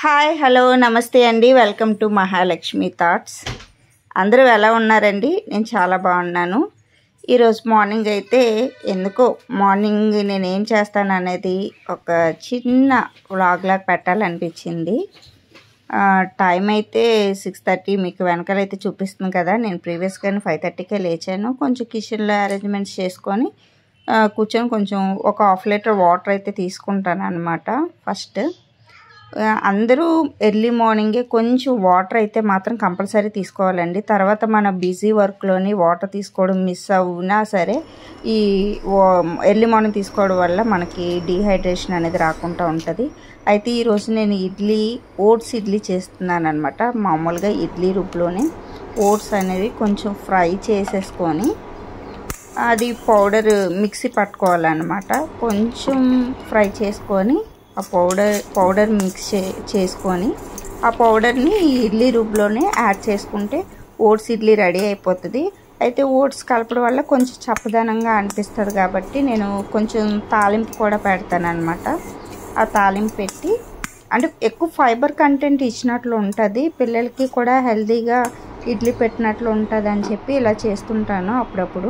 hi hello నమస్తే అండి welcome to Mahalakshmi thoughts అందరూ ఎలా ఉన్నారండి నేను చాలా బాగున్నాను ఈరోజు మార్నింగ్ అయితే ఎందుకో మార్నింగ్ నేను ఏం చేస్తాను అనేది ఒక చిన్న వ్లాగ్ లాగా పెట్టాలనిపించింది ఆ, టైం అయితే సిక్స్ థర్టీ మీకు వెనకాల అయితే చూపిస్తుంది కదా నేను ప్రీవియస్గానే ఫైవ్ థర్టీకే లేచాను కొంచెం కిచెన్లో అరేంజ్మెంట్స్ చేసుకొని ఆ, కూర్చొని కొంచెం ఒక హాఫ్ లీటర్ వాటర్ అయితే తీసుకుంటాను అనమాట ఫస్ట్ ఆ, అందరూ ఎర్లీ మార్నింగే కొంచెం వాటర్ అయితే మాత్రం కంపల్సరీ తీసుకోవాలండి తర్వాత మన బిజీ వర్క్లోని వాటర్ తీసుకోవడం మిస్ అవునా సరే ఈ ఎర్లీ మార్నింగ్ తీసుకోవడం వల్ల మనకి డీహైడ్రేషన్ అనేది రాకుండా ఉంటుంది అయితే ఈరోజు నేను ఇడ్లీ ఓట్స్ ఇడ్లీ చేస్తున్నాను అనమాట మామూలుగా ఇడ్లీ రూపులోనే ఓట్స్ అనేవి కొంచెం ఫ్రై చేసేసుకొని అది పౌడర్ మిక్సీ పట్టుకోవాలన్నమాట కొంచెం ఫ్రై చేసుకొని ఆ పౌడర్ పౌడర్ మిక్స్ చే చేసుకొని ఆ పౌడర్ని ఇడ్లీ రూపులోనే యాడ్ చేసుకుంటే ఓట్స్ ఇడ్లీ రెడీ అయిపోతుంది అయితే ఓట్స్ కలపడం వల్ల కొంచెం చప్పదనంగా అనిపిస్తుంది కాబట్టి నేను కొంచెం తాలింపు కూడా పెడతాను అనమాట ఆ తాలింపు పెట్టి అంటే ఎక్కువ ఫైబర్ కంటెంట్ ఇచ్చినట్లు ఉంటుంది పిల్లలకి కూడా హెల్తీగా ఇడ్లీ పెట్టినట్లు ఉంటుంది అని చెప్పి ఇలా చేస్తుంటాను అప్పుడప్పుడు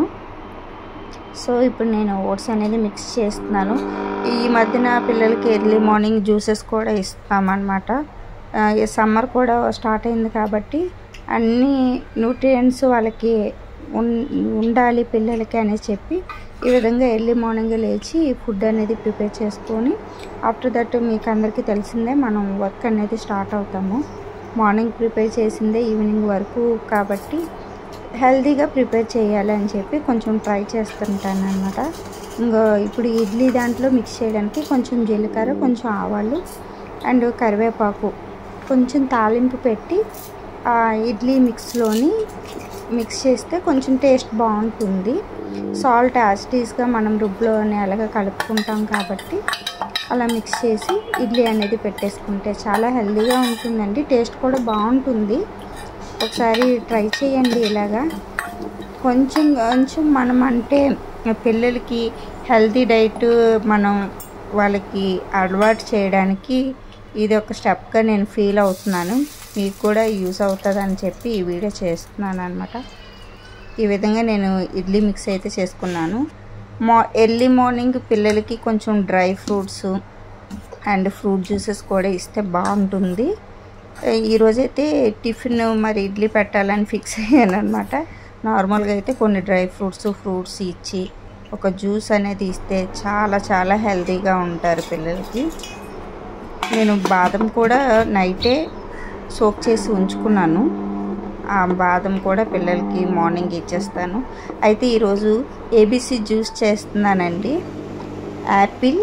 సో ఇప్పుడు నేను ఓట్స్ అనేది మిక్స్ చేస్తున్నాను ఈ మధ్యన పిల్లలకి ఎర్లీ మార్నింగ్ జ్యూసెస్ కూడా ఇస్తామన్నమాట ఆ, ఈ సమ్మర్ కూడా స్టార్ట్ అయింది కాబట్టి అన్ని న్యూట్రియంట్స్ వాళ్ళకి ఉన్- ఉండాలి పిల్లలకి అని చెప్పి ఈ విధంగా ఎర్లీ మార్నింగ్ లేచి ఫుడ్ అనేది ప్రిపేర్ చేసుకొని ఆఫ్టర్ దట్ మీకు అందరికీ తెలిసిందే మనం వర్క్ అనేది స్టార్ట్ అవుతాము మార్నింగ్ ప్రిపేర్ చేసిందే ఈవినింగ్ వరకు కాబట్టి హెల్తీగా ప్రిపేర్ చేయాలి అని చెప్పి కొంచెం ట్రై చేస్తుంటాను అనమాట ఇంకా ఇప్పుడు ఇడ్లీ దాంట్లో మిక్స్ చేయడానికి కొంచెం జీలకర్ర కొంచెం ఆవాలు అండ్ కరివేపాకు కొంచెం తాలింపు పెట్టి ఆ ఇడ్లీ మిక్స్లోని మిక్స్ చేస్తే కొంచెం టేస్ట్ బాగుంటుంది సాల్ట్ యాసిటీస్గా మనం రుబ్బులోని అలాగా కలుపుకుంటాం కాబట్టి అలా మిక్స్ చేసి ఇడ్లీ అనేది పెట్టేసుకుంటే చాలా హెల్తీగా ఉంటుందండి టేస్ట్ కూడా బాగుంటుంది ఒకసారి ట్రై చేయండి ఇలాగా కొంచెం కొంచెం మనం అంటే పిల్లలకి హెల్తీ డైట్ మనం వాళ్ళకి అలవాటు చేయడానికి ఇది ఒక స్టెప్గా నేను ఫీల్ అవుతున్నాను మీకు కూడా యూస్ అవుతుంది అని చెప్పి ఈ వీడియో చేస్తున్నాను అనమాట ఈ విధంగా నేను ఇడ్లీ మిక్స్ అయితే చేసుకున్నాను మా ఎర్లీ మార్నింగ్ పిల్లలకి కొంచెం dry fruits and fruit juices కూడా ఇస్తే బాగుంటుంది ఈరోజైతే టిఫిన్ మరి ఇడ్లీ పెట్టాలని ఫిక్స్ అయ్యాను అనమాట నార్మల్గా అయితే కొన్ని డ్రై ఫ్రూట్స్ ఫ్రూట్స్ ఇచ్చి ఒక జ్యూస్ అనేది ఇస్తే చాలా చాలా హెల్తీగా ఉంటారు పిల్లలకి నేను బాదం కూడా నైటే సోక్ చేసి ఉంచుకున్నాను ఆ బాదం కూడా పిల్లలకి మార్నింగ్ ఇచ్చేస్తాను అయితే ఈరోజు ఏబీసీ జ్యూస్ చేస్తున్నానండి యాపిల్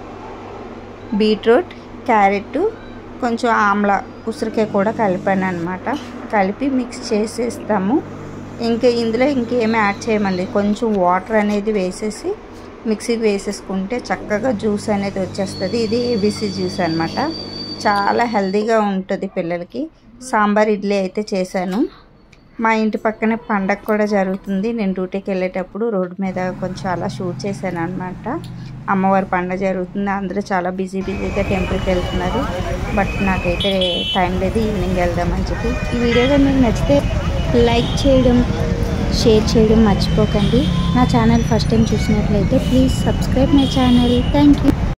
బీట్రూట్ క్యారెట్ కొంచెం ఆమ్లా ఉసిరికాయ కూడా కలిపాను అనమాట కలిపి మిక్స్ చేసేస్తాము ఇంకా ఇందులో ఇంకేమీ యాడ్ చేయమండి కొంచెం వాటర్ అనేది వేసేసి మిక్సీకి వేసేసుకుంటే చక్కగా జ్యూస్ అనేది వచ్చేస్తుంది ఇది ఏబీసీ జ్యూస్ అనమాట చాలా హెల్తీగా ఉంటుంది పిల్లలకి సాంబార్ ఇడ్లీ అయితే చేశాను మా ఇంటి పక్కనే పండగ కూడా జరుగుతుంది నేను డ్యూటీకి వెళ్ళేటప్పుడు రోడ్డు మీద కొంచెం అలా షూట్ చేశాను అనమాట అమ్మవారి పండగ జరుగుతుంది అందరూ చాలా బిజీ బిజీగా టెంపుల్కి వెళ్తున్నారు బట్ నాకైతే టైం లేదు ఈవినింగ్ వెళ్దామని చెప్పి ఈ వీడియోగా మీకు నచ్చితే లైక్ చేయడం షేర్ చేయడం మర్చిపోకండి నా ఛానల్ ఫస్ట్ టైం చూసినట్లయితే please subscribe my channel thank you